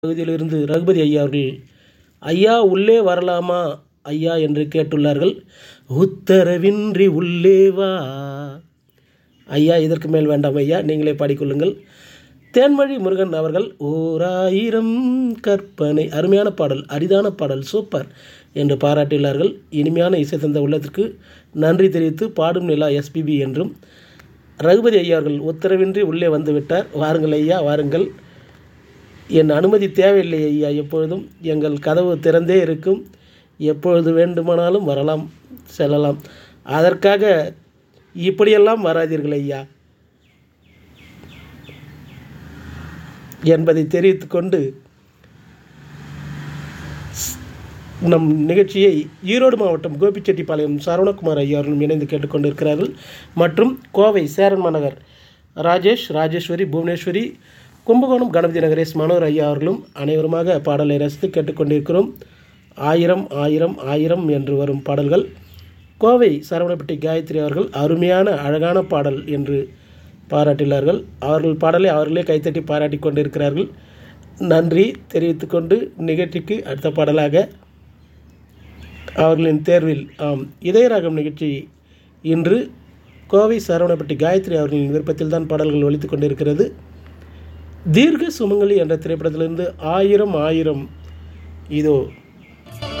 பகுதியிலிருந்து ரகுபதி ஐயா அவர்கள் ஐயா உள்ளே வரலாமா ஐயா என்று கேட்டுள்ளார்கள் உத்தரவின்றி உள்ளே வா ஐயா இதற்கு மேல் வேண்டாம் ஐயா நீங்களே பாடிக்கொள்ளுங்கள் தேன்மொழி முருகன் அவர்கள் ஓராயிரம் கற்பனை அருமையான பாடல் அரிதான பாடல் சூப்பர் என்று பாராட்டியுள்ளார்கள் இனிமையான இசை தந்த உள்ளத்திற்கு நன்றி தெரிவித்து பாடும் நிலா எஸ்பிபி என்றும் ரகுபதி ஐயா அவர்கள் உத்தரவின்றி உள்ளே வந்து விட்டார் வாருங்கள் ஐயா வாருங்கள் என் அனுமதி தேவையில்லை ஐயா எப்பொழுதும் எங்கள் கதவு திறந்தே இருக்கும் எப்பொழுது வேண்டுமானாலும் வரலாம் செல்லலாம் அதற்காக இப்படியெல்லாம் வராதீர்கள் ஐயா என்பதை தெரிவித்துக்கொண்டு நம் நிகழ்ச்சியை ஈரோடு மாவட்டம் கோபிச்செட்டிப்பாளையம் சரவணகுமார் ஐயா அவர்களும் இணைந்து கேட்டுக்கொண்டிருக்கிறார்கள் மற்றும் கோவை சேரன் மாநகர் ராஜேஷ் ராஜேஸ்வரி புவனேஸ்வரி கும்பகோணம் கணபதி நகரேஷ் மனோர் ஐயா அவர்களும் அனைவருமாக பாடலை ரசித்து கேட்டுக்கொண்டிருக்கிறோம் ஆயிரம் ஆயிரம் ஆயிரம் என்று வரும் பாடல்கள் கோவை சரவணப்பட்டி காயத்ரி அவர்கள் அருமையான அழகான பாடல் என்று பாராட்டியுள்ளார்கள் அவர்கள் பாடலை அவர்களே கைத்தட்டி பாராட்டி கொண்டிருக்கிறார்கள் நன்றி தெரிவித்துக்கொண்டு நிகழ்ச்சிக்கு அடுத்த பாடலாக அவர்களின் தேர்வில் ஆம் இதயராகம் நிகழ்ச்சி இன்று கோவை சரவணப்பட்டி காயத்ரி அவர்களின் விருப்பத்தில் தான் பாடல்கள் ஒலித்து கொண்டிருக்கிறது தீர்க்க சுமங்கலி என்ற திரைப்படத்திலிருந்து ஆயிரம் ஆயிரம் இதோ